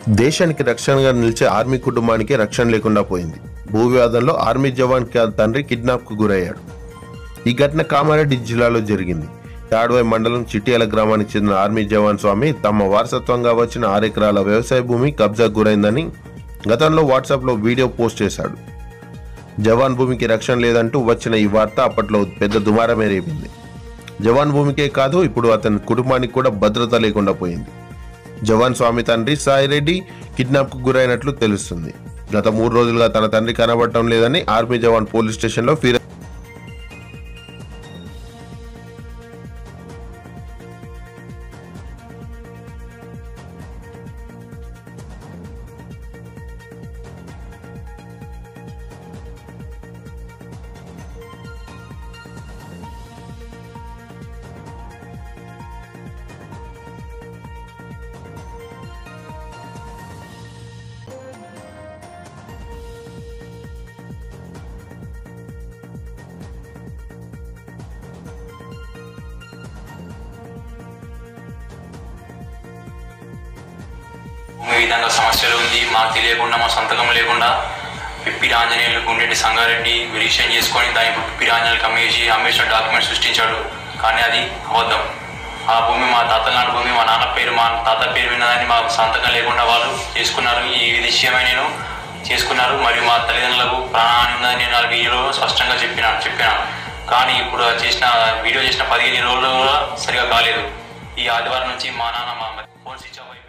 దేశానికి రక్షణగా నిలిచే ఆర్మీ కుటుంబానికి రక్షణ లేకుండా పోయింది భూ వివాదంలో ఆర్మీ జవాన్ కి- తండ్రి కిడ్నాప్ కు గురయ్యాడు ఈ ఘటన కామారెడ్డి జిల్లాలో జరిగింది తాడ్వాయి మండలం చిట్యాల గ్రామానికి చెందిన ఆర్మీ జవాన్ స్వామి తమ వారసత్వంగా వచ్చిన ఆరు ఎకరాల వ్యవసాయ భూమి కబ్జా గురైందని గతంలో వాట్సాప్లో వీడియో పోస్ట్ చేశాడు జవాన్ భూమికి రక్షణ లేదంటూ వచ్చిన ఈ వార్త అప్పట్లో పెద్ద దుమారమే రేపింది జవాన్ భూమికే కాదు ఇప్పుడు అతని కుటుంబానికి కూడా భద్రత లేకుండా పోయింది జవాన్ స్వామి తండ్రి సాయిరెడ్డి కిడ్నాప్ కు గురైనట్లు తెలుస్తుంది గత మూడు రోజులుగా తన తండ్రి కనబడటం లేదని ఆర్మీ జవాన్ పోలీస్ స్టేషన్లో ఫిర్యాదు ఈ విధంగా సమస్యలు ఉంది మాకు తెలియకుండా మా సంతకం లేకుండా పిప్పి ఆంజనేయులు గుండెటి సంగారెడ్డి రిజిస్ట్రేషన్ చేసుకొని దాని ఇప్పుడు పిప్పి ఆంజనేయులకు అమ్మేసి అమ్మేసిన డాక్యుమెంట్ సృష్టించాడు కానీ అది అబద్ధం ఆ భూమి మా తాత నాన్న భూమి మా నాన్న పేరు మా తాత పేరు విన్నదాన్ని మాకు సంతకం లేకుండా వాళ్ళు చేసుకున్నారు ఈ విషయమై నేను చేసుకున్నారు మరియు మా తల్లిదండ్రులకు ప్రాణాన్ని ఉందని నేను ఆ వీడియోలో స్పష్టంగా చెప్పినాను చెప్పినాను కానీ ఇప్పుడు ఆ చేసిన వీడియో చేసిన పదిహేను రోజులు కూడా సరిగా కాలేదు ఈ ఆదివారం నుంచి మా నాన్న మా ఫోన్ స్విచ్ ఆఫ్ అయిపోయింది